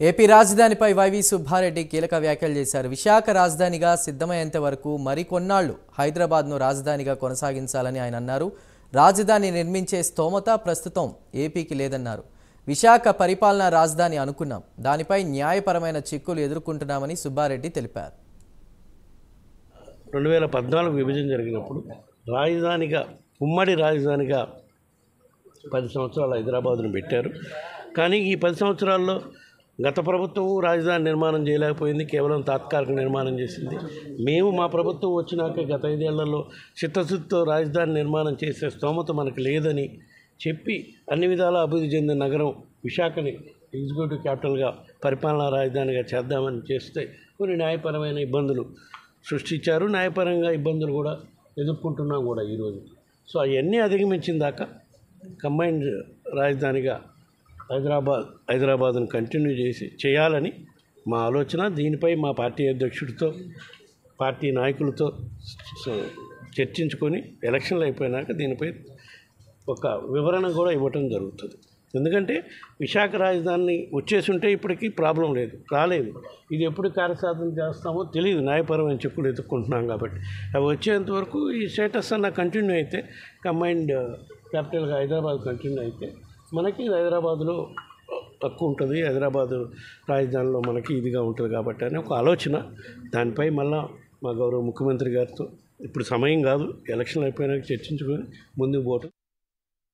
AP రాజధానిపై YV Subbareddy కీలక వ్యాఖ్యలు చేశారు విశాఖ రాజధానిగా సిద్ధమయ్యేంత వరకు మరికొన్నాళ్లు హైదరాబాద్ను రాజధానిగా కొనసాగించాలని ఆయన అన్నారు రాజధాని నిర్మించే స్తోమత ప్రస్తుతం ఏపీకి లేదన్నారు విశాఖ పరిపాలనా రాజధాని అనుకున్నాం దానిపై న్యాయపరమైన చిక్కులు ఎదుర్కొంటున్నామని సుబ్బారెడ్డి తెలిపారు రెండు వేల పద్నాలుగు విభజన జరిగినప్పుడు రాజధానిగా ఉమ్మడి రాజధానిగా పది సంవత్సరాలు హైదరాబాదును పెట్టారు కానీ ఈ పది సంవత్సరాల్లో గత ప్రభుత్వం రాజధాని నిర్మాణం చేయలేకపోయింది కేవలం తాత్కాలిక నిర్మాణం చేసింది మేము మా ప్రభుత్వం వచ్చినాక గత ఐదేళ్లలో చిత్తశుద్ధితో రాజధాని నిర్మాణం చేసే స్తోమత మనకు లేదని చెప్పి అన్ని విధాల అభివృద్ధి చెందిన నగరం విశాఖని ఎగ్జిక్యూటివ్ క్యాపిటల్గా పరిపాలనా రాజధానిగా చేద్దామని చేస్తే కొన్ని న్యాయపరమైన ఇబ్బందులు సృష్టించారు న్యాయపరంగా ఇబ్బందులు కూడా ఎదుర్కొంటున్నాం కూడా ఈరోజు సో అవన్నీ అధిగమించిన దాకా కంబైన్డ్ రాజధానిగా హైదరాబాద్ హైదరాబాద్ను కంటిన్యూ చేసి చేయాలని మా ఆలోచన దీనిపై మా పార్టీ అధ్యక్షుడితో పార్టీ నాయకులతో సో చర్చించుకొని ఎలక్షన్లు అయిపోయినాక దీనిపై ఒక వివరణ కూడా ఇవ్వటం జరుగుతుంది ఎందుకంటే విశాఖ రాజధాని వచ్చేసి ఉంటే ఇప్పటికీ ప్రాబ్లం లేదు రాలేదు ఇది ఎప్పుడు కార్యసాధన చేస్తామో తెలియదు న్యాయపరమైన చెక్కులు ఎత్తుక్కుంటున్నాం కాబట్టి అవి వచ్చేంత వరకు ఈ స్టేటస్ అన్న కంటిన్యూ అయితే కంబైన్డ్ క్యాపిటల్గా హైదరాబాద్ కంటిన్యూ అయితే మనకి హైదరాబాద్లో తక్కువ ఉంటుంది హైదరాబాదు రాజధానిలో మనకి ఇదిగా ఉంటుంది కాబట్టి అని ఒక ఆలోచన దానిపై మళ్ళా మా గౌరవ ముఖ్యమంత్రి గారితో ఇప్పుడు సమయం కాదు ఎలక్షన్లు అయిపోయినాక చర్చించుకొని ముందుకు పోవటం